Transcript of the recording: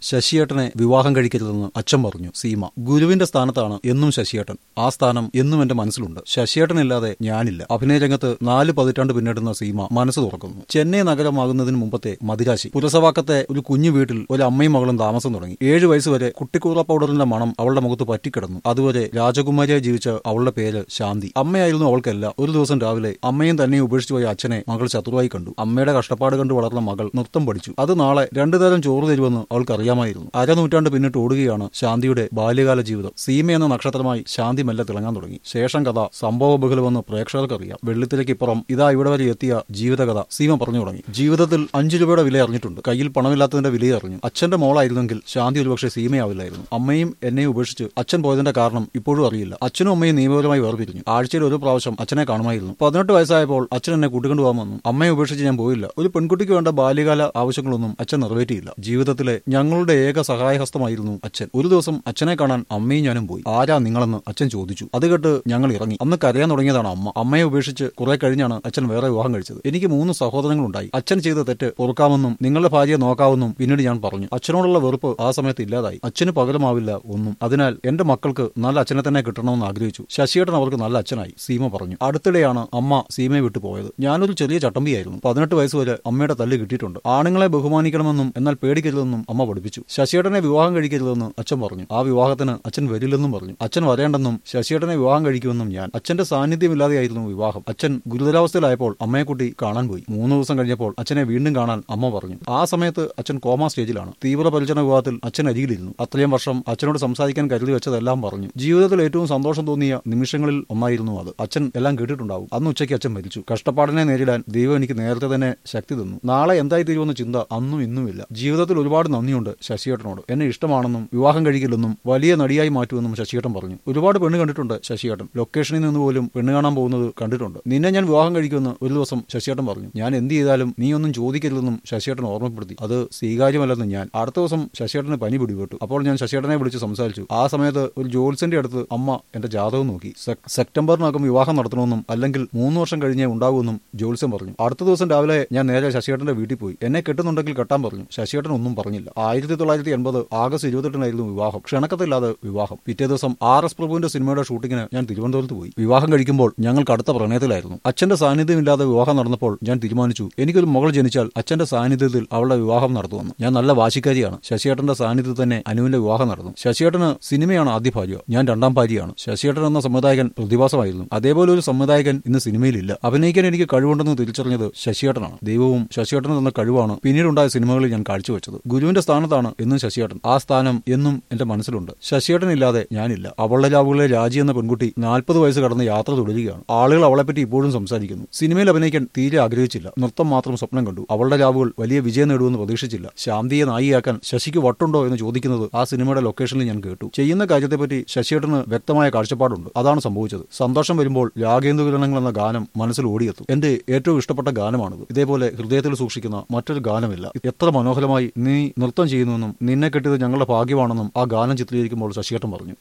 ശശിയേട്ടനെ വിവാഹം കഴിക്കരുതെന്ന് അച്ഛൻ പറഞ്ഞു സീമ ഗുരുവിന്റെ സ്ഥാനത്താണ് എന്നും ശശിയേട്ടൻ ആ സ്ഥാനം എന്നും എന്റെ മനസ്സിലുണ്ട് ശശിയേട്ടനില്ലാതെ ഞാനില്ല അഭിനയ രംഗത്ത് നാല് പതിറ്റാണ്ട് പിന്നിടുന്ന സീമ മനസ്സ് തുറക്കുന്നു ചെന്നൈ നഗരമാകുന്നതിന് മുമ്പത്തെ മദിരാശി പുരസവാക്കത്തെ ഒരു കുഞ്ഞു വീട്ടിൽ ഒരു അമ്മയും മകളും താമസം തുടങ്ങി ഏഴു വയസ്സുവരെ കുട്ടിക്കൂറ പൗഡറിന്റെ മണം അവളുടെ മുഖത്ത് പറ്റിക്കിടന്നു അതുവരെ രാജകുമാരിയായി ജീവിച്ച അവളുടെ പേര് ശാന്തി അമ്മയായിരുന്നു അവൾക്കല്ല ഒരു ദിവസം രാവിലെ അമ്മയും തന്നെയും ഉപേക്ഷിച്ചു പോയ അച്ഛനെ മകൾ ശത്രുവായി കണ്ടു അമ്മയുടെ കഷ്ടപ്പാട് കണ്ടു വളർന്ന മകൾ നൃത്തം പഠിച്ചു അത് നാളെ രണ്ടു നേരം ചോറ് തരുമെന്ന് അവൾക്ക് അറിയാമായിരുന്നു അരനൂറ്റാണ്ട് പിന്നിട്ട് ഓടുകയാണ് ശാന്തിയുടെ ബാല്യകാല ജീവിതം സീമ എന്ന നക്ഷത്രമായി ശാന്തി മെല്ലെ തിളങ്ങാൻ തുടങ്ങി ശേഷം കഥ സംഭവ ബഹുലമെന്ന് പ്രേക്ഷകർക്കറിയാം വെള്ളിത്തിരക്കിപ്പുറം ഇതാ ഇവിടെ വരെ എത്തിയ ജീവിതകഥ സീമ പറഞ്ഞു തുടങ്ങി ജീവിതത്തിൽ അഞ്ചു രൂപയുടെ വില അറിഞ്ഞിട്ടുണ്ട് കയ്യിൽ പണമില്ലാത്തതിന്റെ വില അറിഞ്ഞു അച്ഛന്റെ മോളായിരുന്നെങ്കിൽ ശാന്തി ഒരുപക്ഷെ സീമയാവില്ലായിരുന്നു അമ്മയും എന്നെയും ഉപേക്ഷിച്ച് അച്ഛൻ പോയതിന്റെ കാരണം ഇപ്പോഴും അറിയില്ല അച്ഛനും അമ്മയും നിയമപരമായി വേർപിരിഞ്ഞു ആഴ്ചയിൽ ഒരു പ്രാവശ്യം അച്ഛനെ കാണുമായിരുന്നു പതിനെട്ട് വയസ്സായപ്പോൾ അച്ഛൻ എന്നെ കൂട്ടിക്കൊണ്ടുപോകാമെന്നും അമ്മയെ ഉപേക്ഷിച്ച് ഞാൻ പോയില്ല ഒരു പെൺകുട്ടിക്ക് വേണ്ട ബാല്യകാല ആവശ്യങ്ങളൊന്നും അച്ഛൻ നിറവേറ്റിയില്ല ജീവിതത്തിലെ ഞങ്ങളുടെ ഏക സഹായഹസ്തമായിരുന്നു അച്ഛൻ ഒരു ദിവസം അച്ഛനെ കാണാൻ അമ്മയും ഞാനും പോയി ആരാ നിങ്ങളെന്ന് അച്ഛൻ ചോദിച്ചു അത് കേട്ട് ഞങ്ങൾ ഇറങ്ങി അന്ന് കരയാൻ തുടങ്ങിയതാണ് അമ്മ അമ്മയെ ഉപേക്ഷിച്ച് കുറെ കഴിഞ്ഞാണ് അച്ഛൻ വേറെ വിവാഹം കഴിച്ചത് എനിക്ക് മൂന്ന് സഹോദരങ്ങളുണ്ടായി അച്ഛൻ ചെയ്ത തെറ്റ് പൊറുക്കാമെന്നും നിങ്ങളുടെ ഭാര്യയെ നോക്കാമെന്നും പിന്നീട് ഞാൻ പറഞ്ഞു അച്ഛനോടുള്ള വെറുപ്പ് ആ സമയത്ത് ഇല്ലാതായി അച്ഛന് പകരമാവില്ല ഒന്നും അതിനാൽ എന്റെ മക്കൾക്ക് നല്ല അച്ഛനെ തന്നെ കിട്ടണമെന്ന് ആഗ്രഹിച്ചു ശശിയേട്ടൻ അവർക്ക് നല്ല അച്ഛനായി സീമ പറഞ്ഞു അടുത്തിടെയാണ് അമ്മ സീമയെ വിട്ടു പോയത് ഞാനൊരു ചെറിയ ചട്ടമ്പിയായിരുന്നു പതിനെട്ട് വയസ്സ് വരെ അമ്മയുടെ തല്ല് കിട്ടിയിട്ടുണ്ട് ആണുങ്ങളെ ബഹുമാനിക്കണമെന്നും എന്നാൽ പേടിക്കരുതെന്നും അമ്മ പഠിപ്പിച്ചു ശശിയേട്ടനെ വിവാഹം കഴിക്കരുതെന്ന് അച്ഛൻ പറഞ്ഞു ആ വിവാഹത്തിന് അച്ഛൻ വരില്ലെന്നും പറഞ്ഞു അച്ഛൻ വരേണ്ടെന്നും ശശിയേട്ടനെ വിവാഹം കഴിക്കുമെന്നും ഞാൻ അച്ഛന്റെ സാന്നിധ്യമില്ലാതെയായിരുന്നു വിവാഹം അച്ഛൻ ഗുരുതരാവസ്ഥയിലായപ്പോൾ അമ്മയെക്കുട്ടി കാണാൻ പോയി മൂന്ന് ദിവസം കഴിഞ്ഞപ്പോൾ അച്ഛനെ വീണ്ടും കാണാൻ അമ്മ പറഞ്ഞു ആ സമയത്ത് അച്ഛൻ കോമ സ്റ്റേജിലാണ് തീവ്ര പരിചരണ വിവാഹത്തിൽ അച്ഛൻ അരികിലിരുന്നു അത്രയും വർഷം അച്ഛനോട് സംസാരിക്കാൻ കരുതി വെച്ചതെല്ലാം പറഞ്ഞു ജീവിതത്തിൽ ഏറ്റവും സന്തോഷം തോന്നിയ നിമിഷങ്ങളിൽ ഒന്നായിരുന്നു അത് അച്ഛൻ എല്ലാം കേട്ടിട്ടുണ്ടാവും അന്ന് ഉച്ചയ്ക്ക് അച്ഛൻ മരിച്ചു കഷ്ടപ്പാടിനെ നേരിടാൻ ദൈവം എനിക്ക് നേരത്തെ തന്നെ ശക്തി തന്നു നാളെ എന്തായി തീരുമെന്ന ചിന്ത അന്നും ഇന്നുമില്ല ജീവിതത്തിൽ ഒരുപാട് നന്ദിയുണ്ട് ശശിയേട്ടനോട് എന്നെ ഇഷ്ടമാണെന്നും വിവാഹം കഴിക്കില്ലെന്നും വലിയ നടിയായി മാറ്റുമെന്നും ശശിയേട്ടൻ പറഞ്ഞു ഒരുപാട് പെണ്ണ് കണ്ടിട്ടുണ്ട് ശശിയേട്ടൻ ലൊക്കേഷനിൽ നിന്ന് പോലും പെണ്ണ് കാണാൻ പോകുന്നത് കണ്ടിട്ടുണ്ട് നിന്നെ ഞാൻ വിവാഹം കഴിക്കുമെന്ന് ഒരു ദിവസം ശശിയേട്ടൻ പറഞ്ഞു ഞാൻ എന്ത് ചെയ്താലും നീ ഒന്നും ചോദിക്കരുതെന്നും ശശിയേട്ടൻ ഓർമ്മപ്പെടുത്തി അത് സ്വീകാര്യമല്ലെന്ന് ഞാൻ അടുത്ത ദിവസം ശശിയേട്ടന് പനി പിടിപെട്ടു അപ്പോൾ ഞാൻ ശശിയേട്ടനെ വിളിച്ച് സംസാരിച്ചു ആ സമയത്ത് ഒരു ജോത്സ്യന്റെ അടുത്ത് അമ്മ എന്റെ ജാതകം നോക്കി സെക്- സെപ്റ്റംബറിനകം വിവാഹം നടത്തണമെന്നും അല്ലെങ്കിൽ മൂന്ന് വർഷം കഴിഞ്ഞേ ഉണ്ടാകുമെന്നും ജോത്സ്യം പറഞ്ഞു അടുത്ത ദിവസം രാവിലെ ഞാൻ നേരെ ശശിയേട്ടന്റെ വീട്ടിൽ പോയി എന്നെ കെട്ടുന്നുണ്ടെങ്കിൽ കെട്ടാൻ പറഞ്ഞു ശശിയേട്ടൻ ഒന്നും പറഞ്ഞില്ല ആയിരത്തി തൊള്ളായിരത്തി എൺപത് ആഗസ്റ്റ് ഇരുപത്തെട്ടിനായിരുന്നു വിവാഹം ക്ഷണക്കത്തില്ലാതെ വിവാഹം പിറ്റേ ദിവസം ആർ എസ് പ്രഭുവിന്റെ സിനിമയുടെ ഷൂട്ടിങ്ങിന് ഞാൻ തിരുവനന്തപുരത്ത് പോയി വിവാഹം കഴിക്കുമ്പോൾ ഞങ്ങൾ കടുത്ത പ്രണയത്തിലായിരുന്നു അച്ഛന്റെ സാന്നിധ്യമില്ലാതെ വിവാഹം നടന്നപ്പോൾ ഞാൻ തീരുമാനിച്ചു എനിക്കൊരു മകൾ ജനിച്ചാൽ അച്ഛന്റെ സാന്നിധ്യത്തിൽ അവളുടെ വിവാഹം നടത്തുമെന്ന് ഞാൻ നല്ല വാശിക്കാരിയാണ് ശശിയേട്ടന്റെ സാന്നിധ്യത്തിൽ തന്നെ അനുവിന്റെ വിവാഹം നടന്നു ശശിയേട്ടന് സിനിമയാണ് ആദ്യ ഭാര്യ ഞാൻ രണ്ടാം ഭാര്യയാണ് ശശിയേട്ടൻ എന്ന സംവിധായകൻ പ്രതിഭാസമായിരുന്നു അതേപോലെ ഒരു സംവിധായകൻ ഇന്ന് സിനിമയിലില്ല അഭിനയിക്കാൻ എനിക്ക് കഴിവുണ്ടെന്ന് തിരിച്ചറിഞ്ഞത് ശശിയേട്ടനാണ് ദൈവവും ശശിയേട്ടന് തന്ന കഴിവാണ് പിന്നീടുണ്ടായ സിനിമകളിൽ ഞാൻ കാഴ്ചവെച്ചത് ഗുരുവിന്റെ സ്ഥാനത്താണ് എന്നും ശശിയേട്ടൻ ആ സ്ഥാനം എന്നും എന്റെ മനസ്സിലുണ്ട് ശശിയേട്ടനില്ലാതെ ഞാനില്ല അവളുടെ രാവുകളിലെ രാജി എന്ന പെൺകുട്ടി നാൽപ്പത് വയസ്സ് കടന്ന് യാത്ര തുടരുകയാണ് ആളുകൾ അവളെപ്പറ്റി ഇപ്പോഴും സംസാരിക്കുന്നു സിനിമയിൽ അഭിനയിക്കാൻ തീരെ ആഗ്രഹിച്ചില്ല നൃത്തം മാത്രം സ്വപ്നം കണ്ടു അവളുടെ രാവുകൾ വലിയ വിജയം നേടുമെന്ന് പ്രതീക്ഷിച്ചില്ല ശാന്തിയെ നായിയാക്കാൻ ശശിക്ക് വട്ടുണ്ടോ എന്ന് ചോദിക്കുന്നത് ആ സിനിമയുടെ ലൊക്കേഷനിൽ ഞാൻ കേട്ടു ചെയ്യുന്ന കാര്യത്തെപ്പറ്റി ശശിയേട്ടന് വ്യക്തമായ കാഴ്ചപ്പാടുണ്ട് അതാണ് സംഭവിച്ചത് സന്തോഷം വരുമ്പോൾ രാഗേന്ദ്ര കിരണങ്ങൾ എന്ന ഗാനം മനസ്സിൽ ഓടിയെത്തും എന്റെ ഏറ്റവും ഇഷ്ടപ്പെട്ട ഗാനമാണിത് ഇതേപോലെ ഹൃദയത്തിൽ സൂക്ഷിക്കുന്ന മറ്റൊരു ഗാനമില്ല എത്ര മനോഹരമായി നീ നൃത്തം ചെയ്യുന്നുവെന്നും നിന്നെ കെട്ടിയത് ഞങ്ങളുടെ ഭാഗ്യമാണെന്നും ആ ഗാനം ചിത്രീകരിക്കുമ്പോൾ ശശിയേട്ടൻ പറഞ്ഞു